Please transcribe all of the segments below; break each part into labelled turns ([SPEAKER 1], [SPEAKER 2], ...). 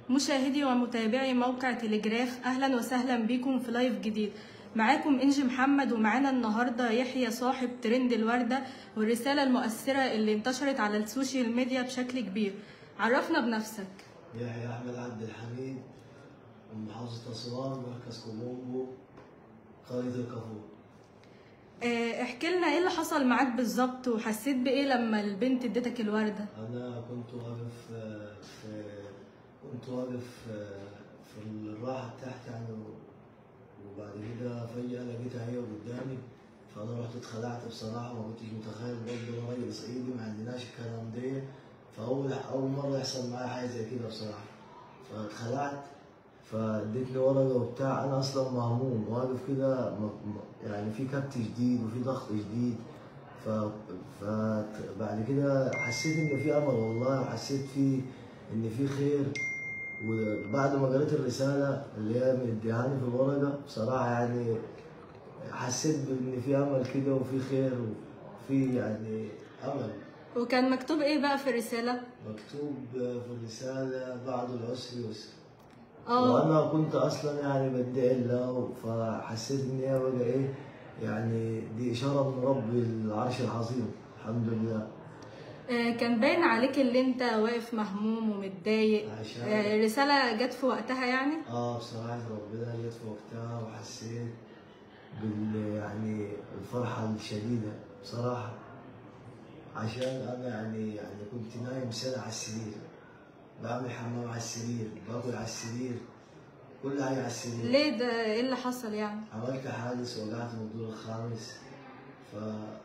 [SPEAKER 1] مشاهدي ومتابعي موقع تلجراف اهلا وسهلا بكم في لايف جديد معاكم انجي محمد ومعانا النهارده يحيى صاحب ترند الورده والرساله المؤثره اللي انتشرت على السوشيال ميديا بشكل كبير عرفنا بنفسك
[SPEAKER 2] يحيى أحمد عبد الحميد من محافظة أسوان مركز كومومبو قرية الكافور
[SPEAKER 1] آه، احكي لنا ايه اللي حصل معاك بالظبط وحسيت بايه لما البنت ادتك الورده
[SPEAKER 2] أنا كنت واقف آه، في كنت واقف آه، في الراحة تحت يعني و- وبعد كده فجأة لقيتها هي قدامي فأنا رحت اتخلعت بصراحة ما كنتش متخيل برضه أنا راجل صعيدي ما عندناش الكلام ده فأول أول مرة يحصل معايا حاجة زي كده بصراحة فاتخلعت فادتني ورقة وبتاع أنا أصلا مهموم واقف كده م- م- يعني في كبت جديد وفي ضغط جديد ف... فبعد كده حسيت إن في أمل والله وحسيت في إن في خير وبعد ما قريت الرسالة اللي هي مديهاني في الورقة بصراحة يعني حسيت بإن في أمل كده وفي خير وفي يعني أمل
[SPEAKER 1] وكان مكتوب ايه بقى في الرساله
[SPEAKER 2] مكتوب في الرسالة بعد العسر يسر
[SPEAKER 1] اه
[SPEAKER 2] وانا كنت اصلا يعني بدعي الله فحسيت ان هي بقى ايه يعني دي اشاره من رب العرش العظيم الحمد لله
[SPEAKER 1] آه، كان باين عليك اللي انت واقف مهموم ومتضايق
[SPEAKER 2] عشان
[SPEAKER 1] آه، الرساله جت في وقتها يعني
[SPEAKER 2] اه بصراحه ربنا جت في وقتها وحسيت بال يعني الفرحه الشديده بصراحه عشان انا يعني يعني كنت نايم سنه على السرير بعمل حمام على السرير باكل على السرير كل حاجه على السرير
[SPEAKER 1] ليه ده ايه اللي حصل يعني
[SPEAKER 2] عملت حادث وقعت من الدور الخامس ف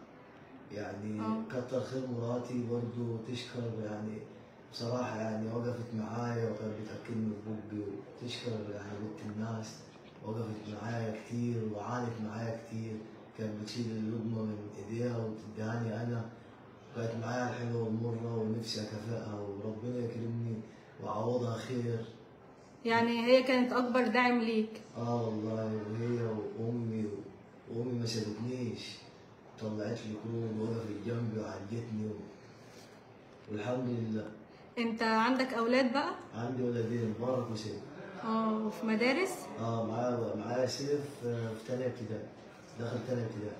[SPEAKER 2] يعني
[SPEAKER 1] آه.
[SPEAKER 2] كتر خير مراتي برضو تشكر يعني بصراحة يعني وقفت معايا وكانت بتأكلني ببقي وتشكر يعني بنت الناس وقفت معايا كتير وعانت معايا كتير كانت بتشيل اللقمة من ايديها وتدهاني انا كانت معايا الحلوة والمرة ونفسي اكافئها وربنا يكرمني واعوضها خير
[SPEAKER 1] يعني هي كانت اكبر داعم ليك
[SPEAKER 2] اه والله وهي وامي وامي ما سابتنيش طلعت لي كود وقفت جنبي وعالجتني و... والحمد لله
[SPEAKER 1] انت عندك اولاد بقى
[SPEAKER 2] عندي ولدين مبارك وسيف
[SPEAKER 1] اه وفي مدارس
[SPEAKER 2] اه معايا معايا سيف آه، في تانية ابتدائي دخل تانية ابتدائي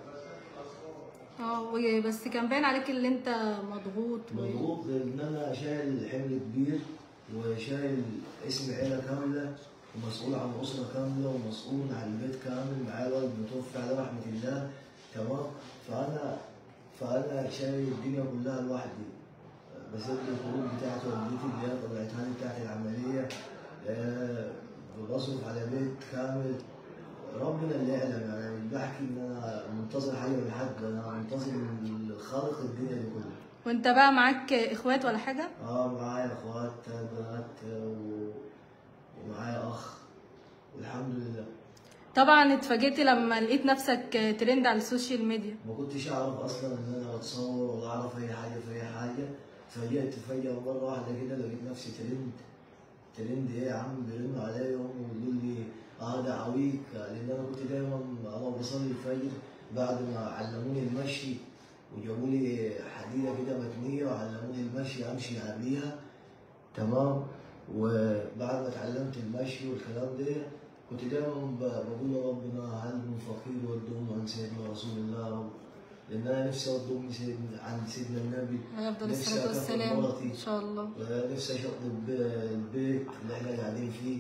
[SPEAKER 1] اه و- بس كان باين عليك اللي انت مضغوط و...
[SPEAKER 2] مضغوط لان انا شايل حمل كبير وشايل اسم عيله كامله ومسؤول عن اسره كامله ومسؤول عن البيت كامل معايا والد متوفى على رحمه الله تمام فانا فانا شايل الدنيا كلها لوحدي بسد الخروج بتاعت والدتي اللي هي طلعتها لي بتاعت العمليه آه، بصرف على بيت كامل ربنا اللي يعلم يعني مش بحكي ان انا منتظر حاجه من حد انا منتظر من خالق الدنيا دي كلها
[SPEAKER 1] وانت بقى معاك اخوات ولا حاجه
[SPEAKER 2] اه معايا اخوات تلات بنات و... ومعايا اخ والحمد لله
[SPEAKER 1] طبعا اتفاجئت لما لقيت نفسك ترند على السوشيال ميديا
[SPEAKER 2] ما كنتش اعرف اصلا ان انا اتصور ولا اعرف اي حاجه في اي حاجه فجأت فجأة مرة واحدة كده لقيت نفسي ترند ترند ايه يا عم بيرنوا عليا يوم ويقولوا لي اه ده عويك لان انا كنت دايما انا بصلي الفجر بعد ما علموني المشي وجابوا لي حديده كده متنيه وعلموني المشي امشي عليها تمام وبعد ما اتعلمت المشي والكلام ده كنت دايما ب- بقول يا ربنا هل من فقير ودهم عن سيدنا رسول الله يا رب لان انا نفسي اودهم سيدنا عند سيدنا النبي
[SPEAKER 1] افضل
[SPEAKER 2] نفسي
[SPEAKER 1] الصلاه
[SPEAKER 2] أكافئ
[SPEAKER 1] والسلام
[SPEAKER 2] مرتي.
[SPEAKER 1] ان شاء الله
[SPEAKER 2] ونفسي اشطب البيت اللي احنا قاعدين فيه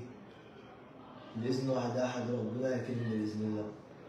[SPEAKER 2] باذن واحد احد ربنا يكرمني باذن الله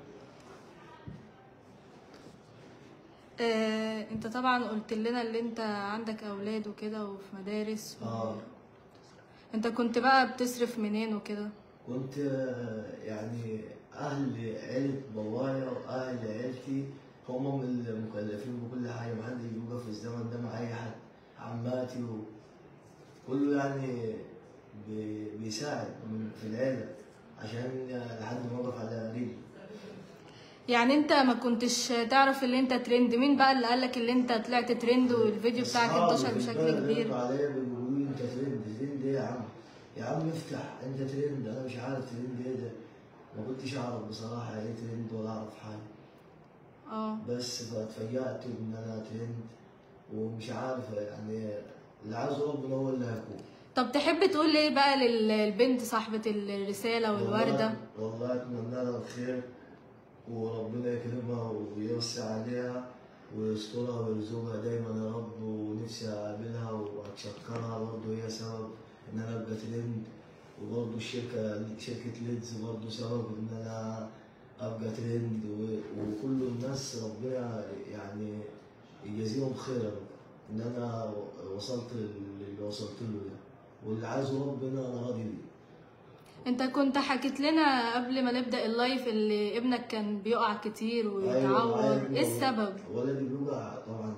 [SPEAKER 1] آه، انت طبعا قلت لنا اللي انت عندك اولاد وكده وفي مدارس و...
[SPEAKER 2] اه
[SPEAKER 1] انت كنت بقى بتصرف منين وكده
[SPEAKER 2] كنت آه، يعني اهل عيله بابايا واهل عيلتي هم من المكلفين بكل حاجه محدش بيوقف في الزمن ده مع اي حد عماتي وكله يعني بي- بيساعد من- في العيله عشان لحد ما اوقف على رجلي
[SPEAKER 1] يعني انت ما كنتش تعرف اللي انت ترند مين بقى اللي قالك اللي انت طلعت ترند والفيديو بتاعك
[SPEAKER 2] أصحابي
[SPEAKER 1] انتشر
[SPEAKER 2] في
[SPEAKER 1] بشكل
[SPEAKER 2] البلد
[SPEAKER 1] كبير
[SPEAKER 2] بيردوا عليا بيقولوا لي انت ترند ترند ايه يا عم؟ يا عم افتح انت ترند انا مش عارف ترند ايه ده ما كنتش اعرف بصراحه ايه ترند ولا اعرف حاجه
[SPEAKER 1] اه
[SPEAKER 2] بس فاتفاجأت ان انا ترند ومش عارف يعني اللي عايزه ربنا هو اللي هيكون
[SPEAKER 1] طب تحب تقول ايه بقى لل- للبنت صاحبة الرسالة والوردة
[SPEAKER 2] والله, والله اتمنى لها الخير وربنا يكرمها ويوسع عليها ويسترها ويرزقها دايما يا رب ونفسي اقابلها واتشكرها برضه هي سبب ان انا ابقى ترند وبرضه الشركه شركه ليدز برضه سبب ان انا ابقى ترند و- وكل الناس ربنا يعني يجازيهم خير يا رب ان انا وصلت اللي وصلت له ده واللي عايزه ربنا انا راضي بيه
[SPEAKER 1] انت كنت حكيت لنا قبل ما نبدأ اللايف اللي ابنك كان بيقع كتير ويتعور
[SPEAKER 2] أيوة،
[SPEAKER 1] ايه السبب
[SPEAKER 2] ولدي بيوجع طبعا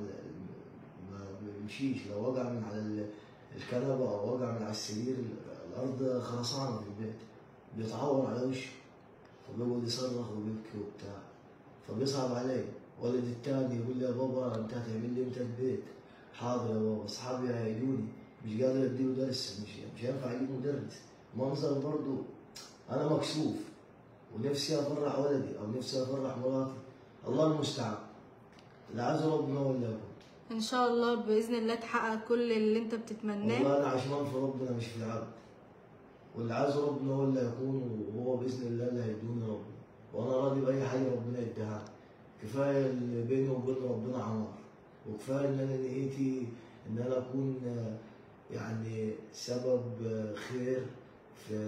[SPEAKER 2] ما بيمشيش لو وجع من على ال- الكنبه او وجع من على السرير الارض خرسانه في البيت بيتعور على وشه فبيقعد يصرخ وبيبكي وبتاع فبيصعب عليا ولدي التاني يقول لي يا بابا انت هتعمل لي امتى البيت حاضر يا بابا اصحابي هيجوني مش قادر اديله درس مش مش هينفع اجيب مدرس منظر برضو انا مكسوف ونفسي افرح ولدي او نفسي افرح مراتي الله المستعان اللي عايز ربنا هو اللي يكون
[SPEAKER 1] ان شاء الله بإذن الله تحقق كل اللي انت بتتمناه
[SPEAKER 2] والله انا عشمان في ربنا مش في العبد واللي عايز ربنا هو اللي هيكون وهو باذن الله اللي هيدوني ربنا وانا راضي باي حاجه ربنا يديها لي. كفايه اللي بيني وبين ربنا عمار وكفايه ان انا نيتي ان انا اكون آه، يعني سبب آه، خير في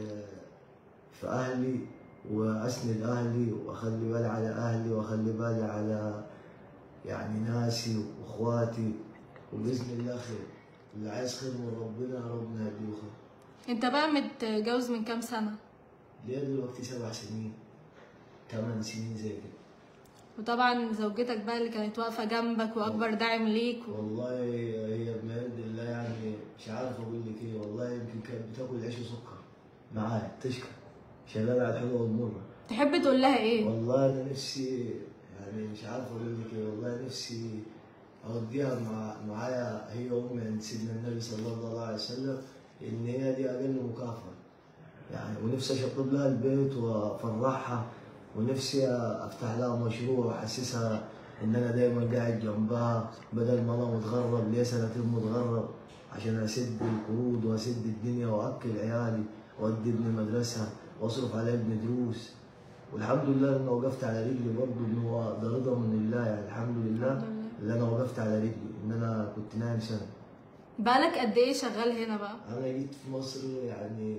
[SPEAKER 2] في اهلي واسند اهلي واخلي بالي على اهلي واخلي بالي على يعني ناسي واخواتي وباذن الله خير اللي عايز خير من ربنا ربنا يديه خير
[SPEAKER 1] انت بقى متجوز من كام سنة
[SPEAKER 2] ليه دلوقتي سبع سنين ثمان سنين زي كده
[SPEAKER 1] وطبعا زوجتك بقى اللي كانت واقفة جنبك واكبر داعم ليك و...
[SPEAKER 2] والله هي بيد الله يعني مش عارف اقول لك ايه والله يمكن كانت بتاكل عيش وسكر معايا تشكر شغاله على الحلوه والمره
[SPEAKER 1] تحب تقول لها ايه
[SPEAKER 2] والله انا نفسي يعني مش عارف اقول لك ايه والله نفسي اوديها مع معايا هي وامي عند سيدنا النبي صلى الله عليه وسلم ان هي دي اقل مكافاه يعني ونفسي اشطب لها البيت وافرحها ونفسي افتح لها مشروع واحسسها ان انا دايما قاعد جنبها بدل ما انا متغرب لي سنتين متغرب عشان اسد القروض واسد الدنيا واكل عيالي وادي ابني مدرسه واصرف على ابني دروس والحمد لله ان وقفت على رجلي برضه ان هو ده رضا من الله يعني الحمد لله
[SPEAKER 1] الحمد لله.
[SPEAKER 2] اللي انا وقفت على رجلي ان انا كنت نايم سنه
[SPEAKER 1] بقالك قد ايه شغال هنا بقى
[SPEAKER 2] انا جيت في مصر يعني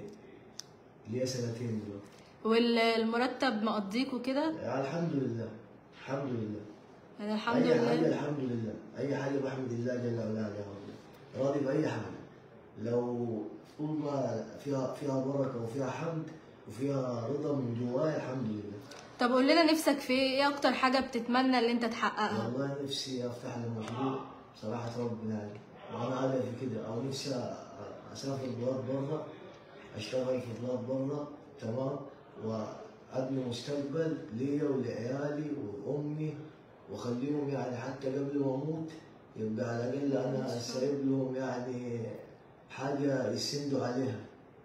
[SPEAKER 2] ليا سنتين دلوقتي
[SPEAKER 1] والمرتب مقضيك وكده
[SPEAKER 2] يعني الحمد لله الحمد لله
[SPEAKER 1] يعني الحمد
[SPEAKER 2] اي حاجه
[SPEAKER 1] لله
[SPEAKER 2] الحمد لله اي حاجه بحمد الله جل وعلا عليها والله. راضي باي حاجه لو طول ما فيها فيها بركه وفيها حمد وفيها رضا من جوايا الحمد لله
[SPEAKER 1] طب قول لنا نفسك في ايه ايه اكتر حاجة بتتمنى اللي انت تحققها
[SPEAKER 2] والله نفسي افتح لي مشروع صراحه ربنا يعني وانا عارف في كده او نفسي أ- اسافر بلاد بره اشتغل في بلاد بره تمام وابني مستقبل ليا ولعيالي وامي واخليهم يعني حتى قبل ما اموت يبقى على الاقل انا سايب لهم يعني حاجه يسندوا عليها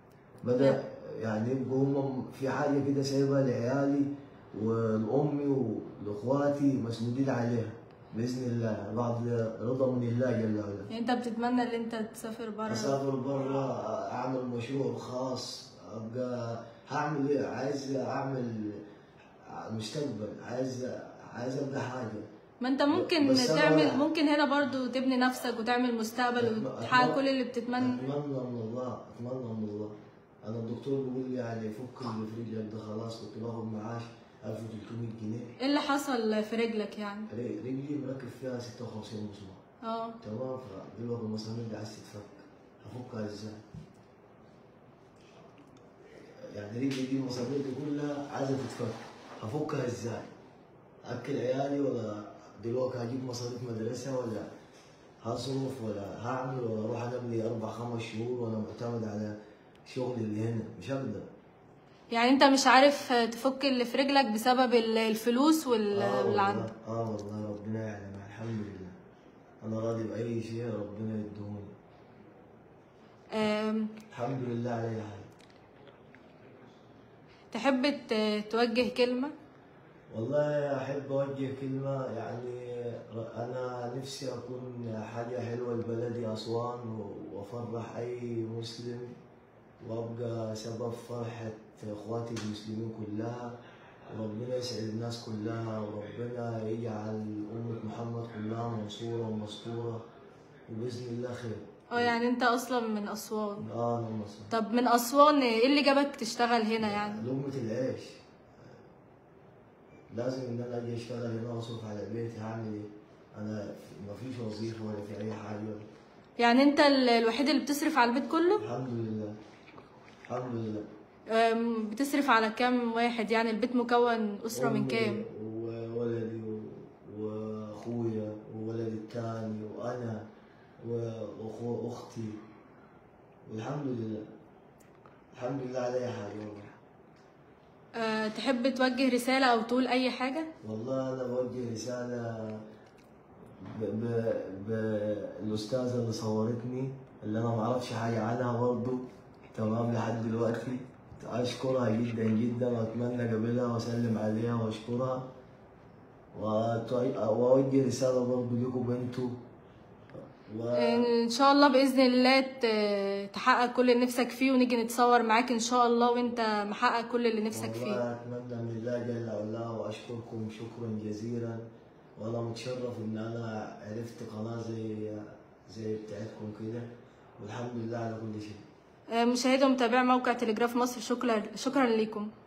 [SPEAKER 2] بدا يعني يبقوا هم في حاجه كده سايبها لعيالي ولامي ولاخواتي مسنودين عليها باذن الله بعد رضا من الله جل وعلا
[SPEAKER 1] يعني انت بتتمنى ان انت تسافر بره
[SPEAKER 2] اسافر بره اعمل مشروع خاص ابقى هعمل ايه عايز اعمل مستقبل عايز عايز ابدا حاجه
[SPEAKER 1] ما انت ممكن
[SPEAKER 2] بس أنا-
[SPEAKER 1] تعمل ممكن هنا برضو تبني نفسك وتعمل مستقبل
[SPEAKER 2] أتمنى-
[SPEAKER 1] وتحقق كل اللي بتتمنى
[SPEAKER 2] اتمنى من الله اتمنى من الله انا الدكتور بيقول لي يعني فك اللي في رجلك ده خلاص كنت باخد معاش 1300 جنيه
[SPEAKER 1] ايه اللي حصل في رجلك يعني
[SPEAKER 2] ر- رجلي مركب فيها 56 مسمار
[SPEAKER 1] اه
[SPEAKER 2] تمام فدلوقتي المسامير دي عايز تتفك هفكها ازاي؟ يعني رجلي دي المسامير دي كلها عايزه تتفك هفكها ازاي؟ اكل عيالي ولا دلوقتي هجيب مصاريف مدرسه ولا هصرف ولا هعمل ولا اروح انام لي اربع خمس شهور وانا معتمد على شغلي اللي هنا مش هقدر
[SPEAKER 1] يعني انت مش عارف تفك اللي في رجلك بسبب ال- الفلوس وال-
[SPEAKER 2] اه
[SPEAKER 1] واللي
[SPEAKER 2] والله
[SPEAKER 1] عندك
[SPEAKER 2] اه والله ربنا يعلم الحمد لله انا راضي باي شيء ربنا يدوني
[SPEAKER 1] آم،
[SPEAKER 2] الحمد لله على اي حاجه
[SPEAKER 1] تحب ت- توجه كلمة
[SPEAKER 2] والله أحب أوجه كلمة يعني أنا نفسي أكون حاجة حلوة لبلدي أسوان وأفرح أي مسلم وأبقى سبب فرحة إخواتي المسلمين كلها وربنا يسعد الناس كلها وربنا يجعل أمة محمد كلها منصورة ومستورة وبإذن الله خير.
[SPEAKER 1] اه يعني انت اصلا من اسوان
[SPEAKER 2] آه أنا مصر.
[SPEAKER 1] طب من اسوان ايه اللي جابك تشتغل هنا يعني
[SPEAKER 2] لقمة العيش لازم ان انا اجي اشتغل هنا واصرف على بيتي هعمل ايه؟ انا ما فيش وظيفة ولا في اي حاجة
[SPEAKER 1] يعني انت ال- الوحيد اللي بتصرف على البيت كله
[SPEAKER 2] الحمد لله الحمد لله
[SPEAKER 1] أم، بتصرف على كام واحد يعني البيت مكون اسرة من
[SPEAKER 2] أمي
[SPEAKER 1] كام
[SPEAKER 2] وولدي و- واخويا وولدي الثاني وانا واخو واختي والحمد لله الحمد لله على اي حاجة والله
[SPEAKER 1] أه تحب توجه رسالة او تقول اي حاجة
[SPEAKER 2] والله انا بوجه رساله ب... ب... بالاستاذه اللي صورتني اللي انا ما اعرفش حاجه عنها برضه تمام لحد دلوقتي اشكرها جدا جدا واتمنى اقابلها واسلم عليها واشكرها وأت- واوجه رساله برضه لكم انتوا و...
[SPEAKER 1] ان شاء الله باذن الله ت- تحقق كل اللي نفسك فيه ونيجي نتصور معاك ان شاء الله وانت محقق كل اللي نفسك فيه
[SPEAKER 2] والله اتمنى من الله جل وعلا واشكركم شكرا جزيلا وانا متشرف ان انا عرفت قناه زي زي بتاعتكم كده والحمد لله على كل شيء
[SPEAKER 1] أه، مشاهدي ومتابعي موقع تلجراف مصر شكرا شكرا لكم